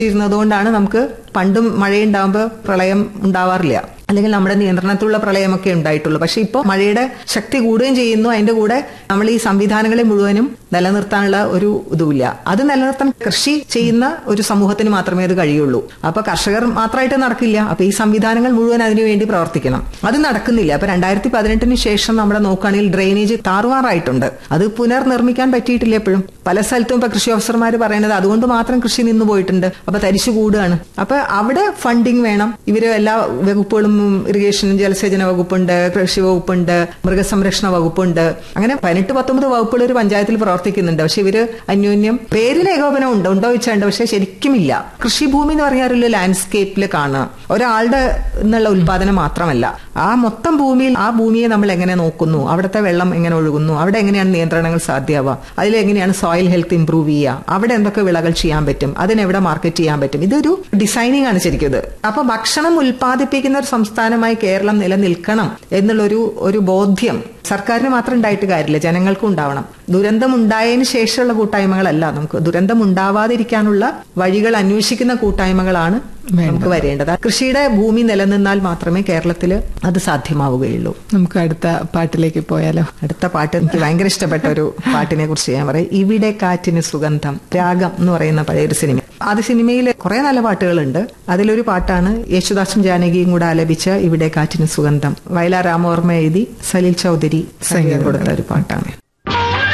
ഇരുന്നതുകൊണ്ടാണ് നമുക്ക് പണ്ടും മഴയുണ്ടാകുമ്പോൾ പ്രളയം ഉണ്ടാവാറില്ല അല്ലെങ്കിൽ നമ്മുടെ നിയന്ത്രണത്തിലുള്ള പ്രളയമൊക്കെ ഉണ്ടായിട്ടുള്ളൂ പക്ഷെ ഇപ്പോൾ മഴയുടെ ശക്തി കൂടുകയും ചെയ്യുന്നു അതിന്റെ കൂടെ നമ്മൾ ഈ സംവിധാനങ്ങളെ മുഴുവനും നിലനിർത്താനുള്ള ഒരു ഇതുമില്ല അത് നിലനിർത്താൻ കൃഷി ചെയ്യുന്ന ഒരു സമൂഹത്തിന് മാത്രമേ അത് കഴിയുള്ളൂ അപ്പൊ കർഷകർ മാത്രമായിട്ട് നടക്കില്ല അപ്പൊ ഈ സംവിധാനങ്ങൾ മുഴുവൻ അതിനു വേണ്ടി പ്രവർത്തിക്കണം അത് നടക്കുന്നില്ല അപ്പൊ രണ്ടായിരത്തി പതിനെട്ടിന് ശേഷം നമ്മുടെ നോക്കുകയാണെങ്കിൽ ഡ്രെയിനേജ് താറുമാറായിട്ടുണ്ട് അത് പുനർനിർമ്മിക്കാൻ പറ്റിയിട്ടില്ല എപ്പോഴും പല സ്ഥലത്തും ഇപ്പൊ കൃഷി ഓഫീസർമാർ പറയുന്നത് അതുകൊണ്ട് മാത്രം കൃഷി നിന്ന് പോയിട്ടുണ്ട് അപ്പൊ തരിശു കൂടുകയാണ് അപ്പൊ അവിടെ ഫണ്ടിങ് വേണം ഇവര് എല്ലാ വകുപ്പുകളും ഇറിഗേഷൻ ജലസേചന വകുപ്പുണ്ട് കൃഷി വകുപ്പുണ്ട് മൃഗസംരക്ഷണ വകുപ്പുണ്ട് അങ്ങനെ പതിനെട്ട് പത്തൊമ്പത് വകുപ്പുകൾ ഒരു പഞ്ചായത്തിൽ പ്രവർത്തിക്കുന്നുണ്ട് പക്ഷെ ഇവര് അന്യോന്യം പേരിന് ഏകോപനം ഉണ്ട് ഉണ്ടോ വെച്ചുണ്ട് പക്ഷെ ശരിക്കും ഇല്ല കൃഷിഭൂമി എന്ന് പറഞ്ഞാൽ ഒരു ലാൻഡ്സ്കേപ്പിൽ കാണുക ഒരാളുടെ എന്നുള്ള ഉൽപാദനം മാത്രമല്ല ആ മൊത്തം ഭൂമിയിൽ ആ ഭൂമിയെ നമ്മൾ എങ്ങനെ നോക്കുന്നു അവിടുത്തെ വെള്ളം എങ്ങനെ ഒഴുകുന്നു അവിടെ എങ്ങനെയാണ് നിയന്ത്രണങ്ങൾ സാധ്യമാവുക അതിലെങ്ങനെയാണ് സോയിൽ ഹെൽത്ത് ഇംപ്രൂവ് ചെയ്യുക അവിടെ എന്തൊക്കെ വിളകൾ ചെയ്യാൻ പറ്റും അതിനെവിടെ മാർക്കറ്റ് ചെയ്യാൻ പറ്റും ഇതൊരു ഡിസൈനിങ് ആണ് ശരിക്കും ഇത് അപ്പൊ ഭക്ഷണം ഉൽപ്പാദിപ്പിക്കുന്ന ഒരു സംസ്ഥാനമായി കേരളം നിലനിൽക്കണം എന്നുള്ളൊരു ഒരു ബോധ്യം സർക്കാരിന് മാത്രം ഉണ്ടായിട്ട് കാര്യമില്ല ജനങ്ങൾക്കും ഉണ്ടാവണം ദുരന്തം ഉണ്ടായതിനു ശേഷമുള്ള കൂട്ടായ്മകളല്ല നമുക്ക് ദുരന്തം ഉണ്ടാവാതിരിക്കാനുള്ള വഴികൾ അന്വേഷിക്കുന്ന കൂട്ടായ്മകളാണ് നമുക്ക് വരേണ്ടത് കൃഷിയുടെ ഭൂമി നിലനിന്നാൽ മാത്രമേ കേരളത്തിൽ അത് സാധ്യമാവുകയുള്ളൂ നമുക്ക് അടുത്ത പാട്ടിലേക്ക് പോയാലോ അടുത്ത പാട്ട് എനിക്ക് ഭയങ്കര ഇഷ്ടപ്പെട്ട ഒരു പാട്ടിനെ കുറിച്ച് ഞാൻ പറയും ഇവിടെ കാറ്റിന് സുഗന്ധം രാഗം എന്ന് പറയുന്ന പഴയൊരു സിനിമ അത് സിനിമയിൽ കുറെ നല്ല പാട്ടുകളുണ്ട് അതിലൊരു പാട്ടാണ് യേശുദാസും ജാനകിയും കൂടെ ആലപിച്ച ഇവിടെ കാറ്റിന് സുഗന്ധം വയലാർ രാമോർമ്മ എഴുതി സലീൽ ചൗധരി സംഗീതം കൊടുത്ത ഒരു പാട്ടാണ്